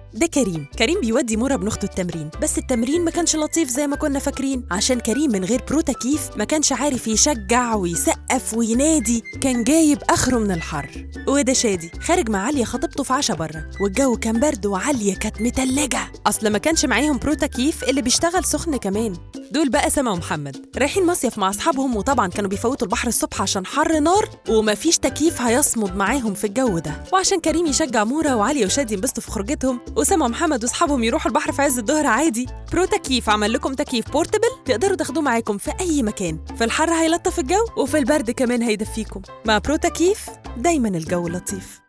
ده كريم كريم بيودي مورا ابن اخته التمرين بس التمرين ما كانش لطيف زي ما كنا فاكرين عشان كريم من غير برو تكييف ما كانش عارف يشجع ويسقف وينادي كان جايب اخره من الحر وده شادي خارج مع عليا خطيبته في عشا بره والجو كان برد وعليا كانت متلجه اصل ما كانش معاهم برو تكييف اللي بيشتغل سخن كمان دول بقى سما ومحمد رايحين مصيف مع اصحابهم وطبعا كانوا بيفوتوا البحر الصبح عشان حر نار ومفيش تكييف هيصمد معاهم في الجو ده وعشان كريم يشجع مورا وعلي وشادي ينبسطوا في خروجتهم وسما ومحمد واصحابهم يروحوا البحر في عز الظهر عادي برو تكييف عمل لكم تكييف بورتبل تقدروا تاخدوه معاكم في اي مكان في الحر هيلطف الجو وفي البرد كمان هيدفيكم مع برو تكييف دايما الجو لطيف